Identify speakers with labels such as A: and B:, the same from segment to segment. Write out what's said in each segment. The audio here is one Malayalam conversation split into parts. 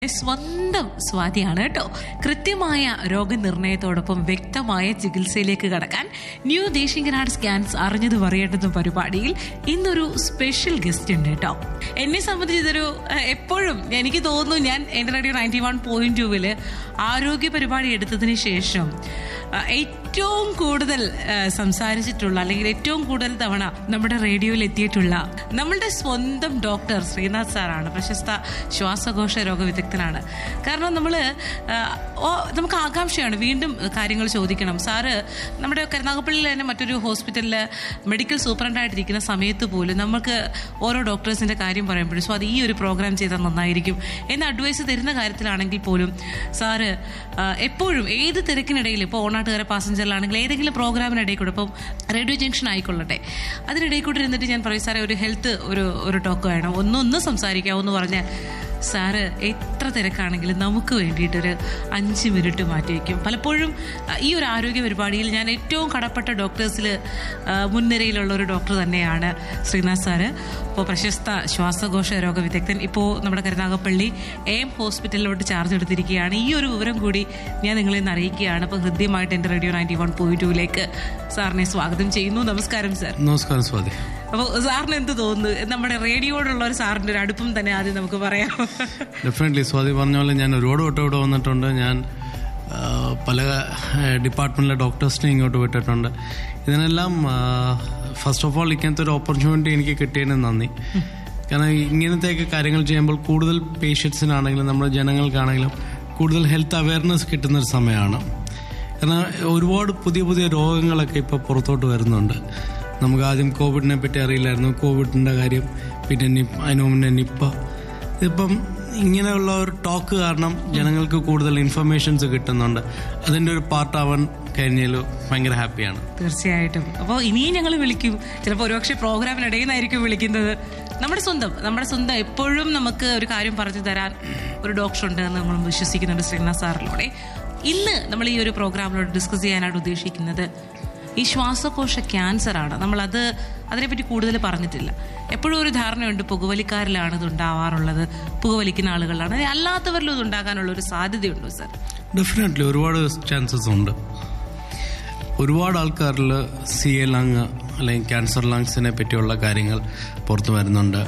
A: സ്വന്തം സ്വാതിയാണ് കേട്ടോ കൃത്യമായ രോഗനിർണയത്തോടൊപ്പം വ്യക്തമായ ചികിത്സയിലേക്ക് കടക്കാൻ ന്യൂ ദേശിംഗനാട് സ്കാൻസ് അറിഞ്ഞത് പറയേണ്ടത് പരിപാടിയിൽ ഇന്നൊരു സ്പെഷ്യൽ ഗസ്റ്റ് ഉണ്ട് കേട്ടോ എന്നെ സംബന്ധിച്ച് ഇതൊരു ഏഹ്, എപ്പോഴും എനിക്ക് തോന്നുന്നു ഞാൻ എൻ്റെ റേഡിയോ നയൻറ്റി വൺ പോയിന്റ് ടൂവില് ആരോഗ്യ പരിപാടി എടുത്തതിന് ശേഷം ഏഹ്, ഏറ്റവും കൂടുതൽ ഏഹ്, സംസാരിച്ചിട്ടുള്ള അല്ലെങ്കിൽ ഏറ്റവും കൂടുതൽ തവണ നമ്മുടെ റേഡിയോയിൽ എത്തിയിട്ടുള്ള നമ്മളുടെ സ്വന്തം ഡോക്ടർ ശ്രീനാഥ് സാറാണ് പ്രശസ്ത ശ്വാസകോശ രോഗ വിദഗ്ധനാണ് കാരണം നമ്മൾ നമുക്ക് ആകാംക്ഷയാണ് വീണ്ടും കാര്യങ്ങൾ ചോദിക്കണം സാറ് നമ്മുടെ കരുനാഗപ്പള്ളിയിൽ തന്നെ മറ്റൊരു ഹോസ്പിറ്റലിൽ മെഡിക്കൽ സൂപ്രണ്ടായിട്ടിരിക്കുന്ന സമയത്ത് പോലും നമുക്ക് ഓരോ ഡോക്ടേഴ്സിന്റെ കാര്യം പറയുമ്പോഴും സോ അത് ഈ ഒരു പ്രോഗ്രാം ചെയ്താൽ നന്നായിരിക്കും എന്ന അഡ്വൈസ് തരുന്ന കാര്യത്തിലാണെങ്കിൽ പോലും സാറ് ആ, എപ്പോഴും ഏത് തിരക്കിനിടയിൽ ഇപ്പോൾ ഓണാട്ടുകാരെ പാസഞ്ചറിലാണെങ്കിൽ ഏതെങ്കിലും പ്രോഗ്രാമിനിടയിൽ കൂടെ ഇപ്പം റേഡിയോ ജംഗ്ഷൻ ആയിക്കൊള്ളട്ടെ അതിനിടയിൽ കൂടെ ഇരുന്നിട്ട് ഞാൻ പറയും സാറേ ഒരു ഹെൽത്ത് ഒരു ഒരു ടോക്ക് വേണം ഒന്നൊന്ന് സംസാരിക്കാമെന്ന് പറഞ്ഞാൽ സാറ് എത്ര തിരക്കാണെങ്കിലും നമുക്ക് വേണ്ടിയിട്ടൊരു അഞ്ച് മിനിറ്റ് മാറ്റി വയ്ക്കും പലപ്പോഴും ആ, ഈ ഒരു ആരോഗ്യ പരിപാടിയിൽ ഞാൻ ഏറ്റവും കടപ്പെട്ട ഡോക്ടേഴ്സിൽ മുൻനിരയിലുള്ള ഒരു ഡോക്ടർ തന്നെയാണ് ശ്രീനാഥ് സാറ് ഇപ്പോൾ പ്രശസ്ത ശ്വാസകോശ രോഗ വിദഗ്ധൻ ഇപ്പോൾ നമ്മുടെ കരുനാഗപ്പള്ളി എം ഹോസ്പിറ്റലിലോട്ട് ചാർജ് എടുത്തിരിക്കുകയാണ് ഈ ഒരു വിവരം കൂടി ഞാൻ നിങ്ങളെ ഇന്ന് അറിയിക്കുകയാണ് അപ്പോൾ ഹൃദ്യമായിട്ട് എൻ്റെ റേഡിയോ നയൻറ്റി വൺ പോയിന്റ് ടൂവിലേക്ക് സാറിനെ സ്വാഗതം ചെയ്യുന്നു നമസ്കാരം സാർ
B: നമസ്കാരം സ്വാതി
A: അപ്പോൾ സാറിന് എന്ത് തോന്നുന്നു നമ്മുടെ റേഡിയോയോടുള്ള ഒരു സാറിന്റെ ഒരു അടുപ്പം തന്നെ ആദ്യം നമുക്ക് പറയാം
B: ഡെഫിനറ്റ്ലി സ്വാതി പറഞ്ഞ പോലെ ഞാൻ ഒരുപാട് വട്ടം ഇവിടെ വന്നിട്ടുണ്ട് ഞാൻ ആ, പല ഡിപ്പാർട്ട്മെന്റിലെ ഡോക്ടേഴ്സിനെ ഇങ്ങോട്ട് വിട്ടിട്ടുണ്ട് ഇതിനെല്ലാം ഫസ്റ്റ് ഓഫ് ഓൾ ഇങ്ങനത്തെ ഒരു ഓപ്പർച്യൂണിറ്റി എനിക്ക് കിട്ടിയതിന് നന്ദി കാരണം ഇങ്ങനത്തെയൊക്കെ കാര്യങ്ങൾ ചെയ്യുമ്പോൾ കൂടുതൽ പേഷ്യൻസിനാണെങ്കിലും നമ്മുടെ ജനങ്ങൾക്കാണെങ്കിലും കൂടുതൽ ഹെൽത്ത് അവയർനെസ് കിട്ടുന്ന ഒരു സമയമാണ് കാരണം ഒരുപാട് പുതിയ പുതിയ രോഗങ്ങളൊക്കെ ഇപ്പോൾ പുറത്തോട്ട് വരുന്നുണ്ട് നമുക്ക് ആദ്യം കോവിഡിനെ പറ്റി അറിയില്ലായിരുന്നു കോവിഡിൻ്റെ കാര്യം പിന്നെ നിപ് അതിന് മുന്നേ നിപ്പ ഇപ്പം ഇങ്ങനെയുള്ള ഒരു ടോക്ക് കാരണം ജനങ്ങൾക്ക് കൂടുതൽ ഇൻഫർമേഷൻസ് കിട്ടുന്നുണ്ട് അതിൻ്റെ ഒരു പാർട്ടാവാൻ കഴിഞ്ഞതിൽ ഭയങ്കര ഹാപ്പിയാണ്
A: തീർച്ചയായിട്ടും അപ്പോൾ ഇനിയും ഞങ്ങൾ വിളിക്കും ചിലപ്പോൾ ഒരുപക്ഷെ പ്രോഗ്രാമിനിടയിൽ നിന്നായിരിക്കും വിളിക്കുന്നത് നമ്മുടെ സ്വന്തം നമ്മുടെ സ്വന്തം എപ്പോഴും നമുക്ക് ഒരു കാര്യം പറഞ്ഞു തരാൻ ഒരു ഡോക്ടർ ഉണ്ട് എന്ന് നമ്മൾ വിശ്വസിക്കുന്നുണ്ട് ശ്രീനാഥ് സാറിലൂടെ ഇന്ന് നമ്മൾ ഈ ഒരു പ്രോഗ്രാമിലൂടെ ഡിസ്കസ് ചെയ്യാനായിട്ട് ഉദ്ദേശിക്കുന്നത് ഈ ശ്വാസകോശ ക്യാൻസർ ആണ് നമ്മൾ അത് അതിനെപ്പറ്റി കൂടുതൽ പറഞ്ഞിട്ടില്ല എപ്പോഴും ഒരു ധാരണയുണ്ട് പുകവലിക്കാരിലാണ് ഇത് ഉണ്ടാവാറുള്ളത് പുകവലിക്കുന്ന ആളുകളിലാണ് അല്ലാത്തവരിലും ഇത് ഉണ്ടാകാനുള്ള ഒരു സാധ്യതയുണ്ടോ സർ
B: ഡെഫിനറ്റ്ലി ഒരുപാട് ചാൻസസ് ഉണ്ട് ഒരുപാട് ആൾക്കാരിൽ സി എ ലങ് അല്ലെങ്കിൽ ക്യാൻസർ ലങ്സിനെ പറ്റിയുള്ള കാര്യങ്ങൾ പുറത്തു വരുന്നുണ്ട്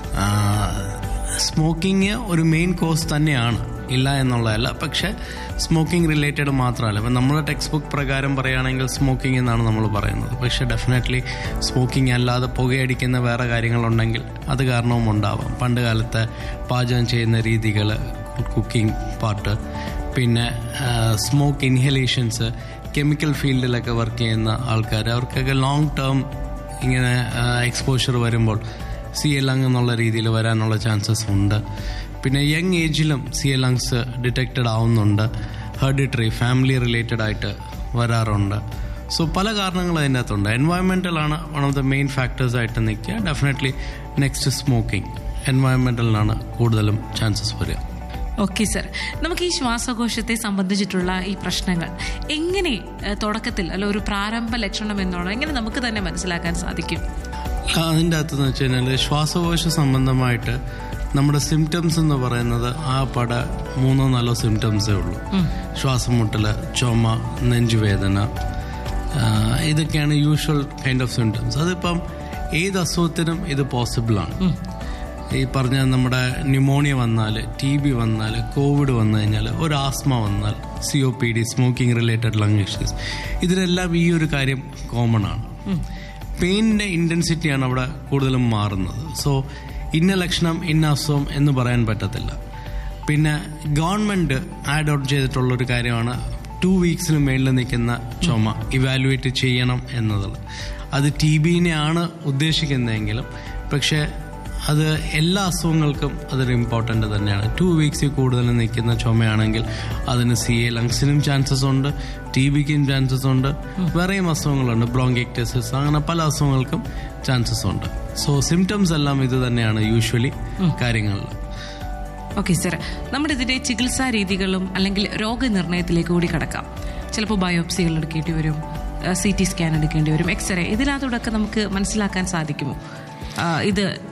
B: സ്മോക്കിംഗ് ഒരു മെയിൻ കോസ് തന്നെയാണ് ഇല്ല എന്നുള്ളതല്ല പക്ഷെ സ്മോക്കിംഗ് റിലേറ്റഡ് മാത്രമല്ല ഇപ്പം നമ്മുടെ ടെക്സ്റ്റ് ബുക്ക് പ്രകാരം പറയുകയാണെങ്കിൽ സ്മോക്കിംഗ് എന്നാണ് നമ്മൾ പറയുന്നത് പക്ഷെ ഡെഫിനറ്റ്ലി സ്മോക്കിംഗ് അല്ലാതെ പുകയടിക്കുന്ന വേറെ കാര്യങ്ങളുണ്ടെങ്കിൽ അത് കാരണവും ഉണ്ടാവാം പണ്ട് കാലത്തെ പാചകം ചെയ്യുന്ന രീതികൾ കുക്കിംഗ് പാർട്ട് പിന്നെ സ്മോക്ക് ഇൻഹലേഷൻസ് കെമിക്കൽ ഫീൽഡിലൊക്കെ വർക്ക് ചെയ്യുന്ന ആൾക്കാർ അവർക്കൊക്കെ ലോങ് ടേം ഇങ്ങനെ എക്സ്പോഷർ വരുമ്പോൾ സി എ ലങ് എന്നുള്ള രീതിയിൽ വരാനുള്ള ചാൻസസ് ഉണ്ട് പിന്നെ യങ് ഏജിലും സി എ ലങ്സ് ഡിറ്റക്റ്റഡ് ആവുന്നുണ്ട് ഹെർഡിറ്ററി ഫാമിലി റിലേറ്റഡ് ആയിട്ട് വരാറുണ്ട് സോ പല കാരണങ്ങൾ അതിൻ്റെ അകത്തുണ്ട് എൻവയൺമെൻറ്റലാണ് one of the main factors ആയിട്ട് നിൽക്കുക ഡെഫിനറ്റ്ലി നെക്സ്റ്റ് സ്മോക്കിംഗ് എൻവയൺമെൻറ്റലിനാണ് കൂടുതലും ചാൻസസ് വരിക
A: ഓക്കെ സർ നമുക്ക് ഈ ശ്വാസകോശത്തെ സംബന്ധിച്ചിട്ടുള്ള ഈ പ്രശ്നങ്ങൾ എങ്ങനെ ഏഹ്, തുടക്കത്തിൽ അല്ല ഒരു പ്രാരംഭ ലക്ഷണം എന്നുള്ളത് എങ്ങനെ നമുക്ക് തന്നെ മനസ്സിലാക്കാൻ സാധിക്കും
B: അതിൻ്റെ അകത്തെന്ന് വെച്ച് കഴിഞ്ഞാൽ ശ്വാസകോശ സംബന്ധമായിട്ട് നമ്മുടെ സിംറ്റംസ് എന്ന് പറയുന്നത് ആ പട മൂന്നോ നാലോ സിംറ്റംസേ ഉള്ളൂ ശ്വാസം മുട്ടല് ചുമ നെഞ്ചുവേദന ആ, ഇതൊക്കെയാണ് യൂഷ്വൽ കൈൻഡ് ഓഫ് സിംറ്റംസ് അതിപ്പം ഏത് അസുഖത്തിനും ഇത് പോസിബിളാണ് ഈ പറഞ്ഞ നമ്മുടെ ന്യൂമോണിയ വന്നാൽ ടി ബി വന്നാൽ കോവിഡ് വന്നു കഴിഞ്ഞാൽ ഒരു ആസ്മ വന്നാൽ C O P D smoking related lung issues ഇതിനെല്ലാം ഈ ഒരു കാര്യം കോമൺ ആണ് പെയിനിന്റെ ഇന്റൻസിറ്റിയാണ് അവിടെ കൂടുതലും മാറുന്നത് സോ ഇന്ന ലക്ഷണം ഇന്ന അസുഖം എന്ന് പറയാൻ പറ്റത്തില്ല പിന്നെ ഗവൺമെന്റ് ആഡ് ഔട്ട് ചെയ്തിട്ടുള്ള ഒരു കാര്യമാണ് ടു വീക്സിന് മേളിൽ നിൽക്കുന്ന ചുമ ഇവാലുവേറ്റ് ചെയ്യണം എന്നുള്ളത് അത് ടി ബിനെയാണ് ഉദ്ദേശിക്കുന്നതെങ്കിലും പക്ഷേ അത് എല്ലാ അസുഖങ്ങൾക്കും അതൊരു ഇമ്പോർട്ടൻ്റ് തന്നെയാണ് ടു വീക്സിൽ കൂടുതൽ നിൽക്കുന്ന ചുമയാണെങ്കിൽ അതിന് സി എ ലങ്സിനും ചാൻസസ് ഉണ്ട് ടി ബിക്കും ചാൻസസ് ഉണ്ട് വേറെയും അസുഖങ്ങളുണ്ട് ബ്രോങ്കൈറ്റിസിസ് അങ്ങനെ പല അസുഖങ്ങൾക്കും ചാൻസസ് ഉണ്ട് സോ സിംറ്റംസ് എല്ലാം ഇത് തന്നെയാണ് യൂഷ്വലി കാര്യങ്ങളിൽ
A: ഓക്കെ സർ നമ്മുടെ ഇതിന്റെ ചികിത്സാ രീതികളും അല്ലെങ്കിൽ രോഗനിർണയത്തിലേക്ക് കൂടി കടക്കാം ചിലപ്പോൾ ബയോപ്സികൾ എടുക്കേണ്ടി വരും സി ടി സ്കാൻ എടുക്കേണ്ടി വരും എക്സ്റേ ഇതിനകത്തൂടെയൊക്കെ നമുക്ക് മനസ്സിലാക്കാൻ സാധിക്കുമോ ആ, ഇത്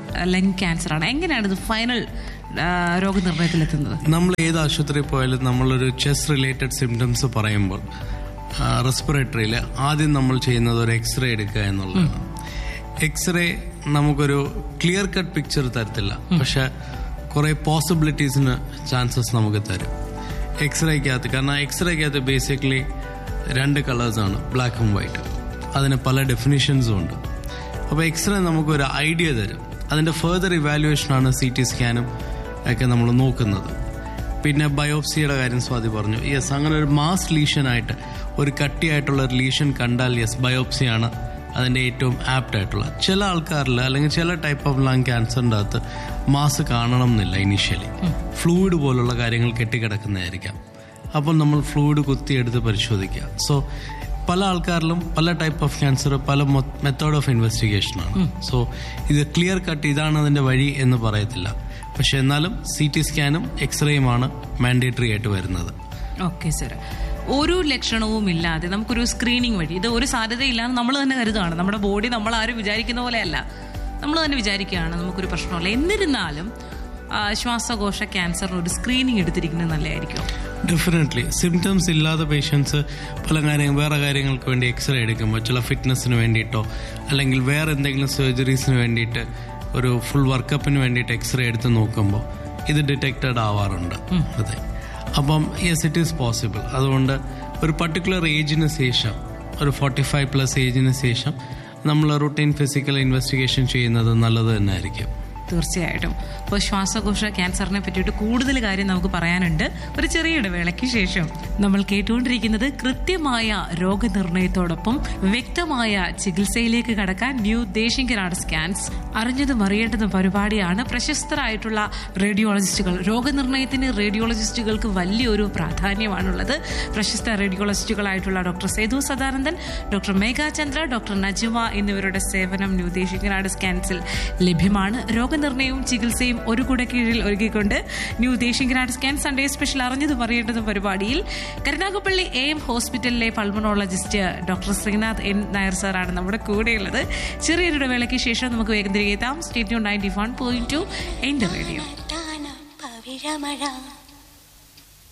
A: ലങ് ക്യാൻസർ ആണ് എങ്ങനെയാണ് ഇത് ഫൈനൽ രോഗനിർണയത്തിലെത്തുന്നത്
B: നമ്മൾ ഏത് ആശുപത്രിയിൽ പോയാലും നമ്മളൊരു ചെസ് റിലേറ്റഡ് സിംറ്റംസ് പറയുമ്പോൾ റെസ്പിറേറ്ററിയിൽ ആദ്യം നമ്മൾ ചെയ്യുന്നത് ഒരു എക്സ്റേ എടുക്കുക എന്നുള്ളതാണ് എക്സ്റേ നമുക്കൊരു ക്ലിയർ കട്ട് പിക്ചർ തരത്തില്ല പക്ഷെ കുറെ പോസിബിലിറ്റീസിന് ചാൻസസ് നമുക്ക് തരും എക്സ്റേക്കകത്ത് കാരണം എക്സ്റേക്കകത്ത് ബേസിക്കലി രണ്ട് കളേഴ്സാണ് ബ്ലാക്ക് ആൻഡ് വൈറ്റ് അതിന് പല ഡെഫിനിഷൻസും ഉണ്ട് അപ്പോൾ എക്സ്റേ നമുക്കൊരു ഐഡിയ തരും അതിന്റെ ഫെർദർ ഇവാലുവേഷനാണ് സി ടി സ്കാനും ഒക്കെ നമ്മൾ നോക്കുന്നത് പിന്നെ ബയോപ്സിയുടെ കാര്യം സ്വാതി പറഞ്ഞു യെസ് അങ്ങനെ ഒരു മാസ് ലീഷനായിട്ട് ഒരു കട്ടിയായിട്ടുള്ള ഒരു ലീഷൻ കണ്ടാൽ യെസ് ബയോപ്സിയാണ് അതിന്റെ ഏറ്റവും ആപ്റ്റ് ആയിട്ടുള്ള ചില ആൾക്കാരിൽ അല്ലെങ്കിൽ ചില ടൈപ്പ് ഓഫ് ലങ് ക്യാൻസറിൻ്റെ അകത്ത് മാസ് കാണണം എന്നില്ല ഇനീഷ്യലി ഫ്ലൂയിഡ് പോലുള്ള കാര്യങ്ങൾ കെട്ടിക്കിടക്കുന്നതായിരിക്കാം അപ്പോൾ നമ്മൾ ഫ്ലൂയിഡ് കുത്തിയെടുത്ത് പരിശോധിക്കുക സോ പല ആൾക്കാരിലും പല ടൈപ്പ് ഓഫ് ക്യാൻസർ പല മെത്തേഡ് ഓഫ് ഇൻവെസ്റ്റിഗേഷൻ ആണ് സോ ഇത് ക്ലിയർ കട്ട് ഇതാണ് അതിന്റെ വഴി എന്ന് പറയത്തില്ല പക്ഷെ എന്നാലും സി ടി സ്കാനും എക്സ്റേയുമാണ് മാൻഡേറ്ററി ആയിട്ട് വരുന്നത്
A: ഓക്കെ സർ ഒരു ലക്ഷണവും ഇല്ലാതെ നമുക്കൊരു സ്ക്രീനിങ് വഴി ഇത് ഒരു സാധ്യതയില്ലാന്ന് നമ്മൾ തന്നെ കരുതുകയാണ് നമ്മുടെ ബോഡി നമ്മൾ ആരും വിചാരിക്കുന്ന പോലെയല്ല നമ്മൾ തന്നെ വിചാരിക്കുകയാണ് നമുക്കൊരു പ്രശ്നമല്ല എന്നിരുന്നാലും ആ, ശ്വാസകോശ ക്യാൻസറിന് ഒരു സ്ക്രീനിങ് എടുത്തിരിക്കുന്നത് നല്ലതായിരിക്കും
B: ഡെഫിനറ്റ്ലി സിംറ്റംസ് ഇല്ലാത്ത പേഷ്യൻസ് പല കാര്യങ്ങൾ വേറെ കാര്യങ്ങൾക്ക് വേണ്ടി എക്സ്റേ എടുക്കുമ്പോൾ ചില ഫിറ്റ്നസ്സിന് വേണ്ടിയിട്ടോ അല്ലെങ്കിൽ വേറെ എന്തെങ്കിലും സർജറീസിന് വേണ്ടിയിട്ട് ഒരു ഫുൾ വർക്കപ്പിന് വേണ്ടിയിട്ട് എക്സ്റേ എടുത്ത് നോക്കുമ്പോൾ ഇത് ഡിറ്റക്റ്റഡ് ആവാറുണ്ട് അതെ അപ്പം യെസ് ഇറ്റ് ഈസ് പോസിബിൾ അതുകൊണ്ട് ഒരു പർട്ടിക്കുലർ ഏജിന് ശേഷം ഒരു ഫോർട്ടി ഫൈവ് പ്ലസ് ഏജിന് ശേഷം നമ്മൾ റുട്ടീൻ ഫിസിക്കൽ ഇൻവെസ്റ്റിഗേഷൻ ചെയ്യുന്നത് നല്ലത് തന്നെ ആയിരിക്കും
A: തീർച്ചയായിട്ടും അപ്പോൾ ശ്വാസകോശ ക്യാൻസറിനെ പറ്റിയിട്ട് കൂടുതൽ കാര്യം നമുക്ക് പറയാനുണ്ട് ഒരു ചെറിയ ഇടവേളയ്ക്ക് ശേഷം നമ്മൾ കേട്ടുകൊണ്ടിരിക്കുന്നത് കൃത്യമായ രോഗനിർണയത്തോടൊപ്പം വ്യക്തമായ ചികിത്സയിലേക്ക് കടക്കാൻ ന്യൂ ദേശിങ്കനാട് സ്കാൻസ് അറിഞ്ഞതും അറിയേണ്ടതും പരിപാടിയാണ് പ്രശസ്തരായിട്ടുള്ള റേഡിയോളജിസ്റ്റുകൾ രോഗനിർണയത്തിന് റേഡിയോളജിസ്റ്റുകൾക്ക് വലിയൊരു പ്രാധാന്യമാണുള്ളത് പ്രശസ്ത റേഡിയോളജിസ്റ്റുകളായിട്ടുള്ള doctor Sethu Sadanandan doctor Meghachandra doctor Najuma എന്നിവരുടെ സേവനം ന്യൂ ദേശിങ്കനാട് സ്കാൻസിൽ ലഭ്യമാണ് രോഗനിർണയവും ചികിത്സയും ഒരു കുട കീഴിൽ ഒരുക്കിക്കൊണ്ട് new Desinganad scan Sunday special അറിഞ്ഞതും അറിയേണ്ടതും പരിപാടിയിൽ കരുനാഗപ്പള്ളി എ എം ഹോസ്പിറ്റലിലെ pulmonologist doctor Sreenath N Nair സാറാണ് നമ്മുടെ കൂടെയുള്ളത് ചെറിയൊരു ഇടവേളയ്ക്ക് ശേഷം നമുക്ക് വേഗം തിരികെ എത്താം stay tuned ninety one point two എന്റെ റേഡിയോ
C: പവിഴമഴ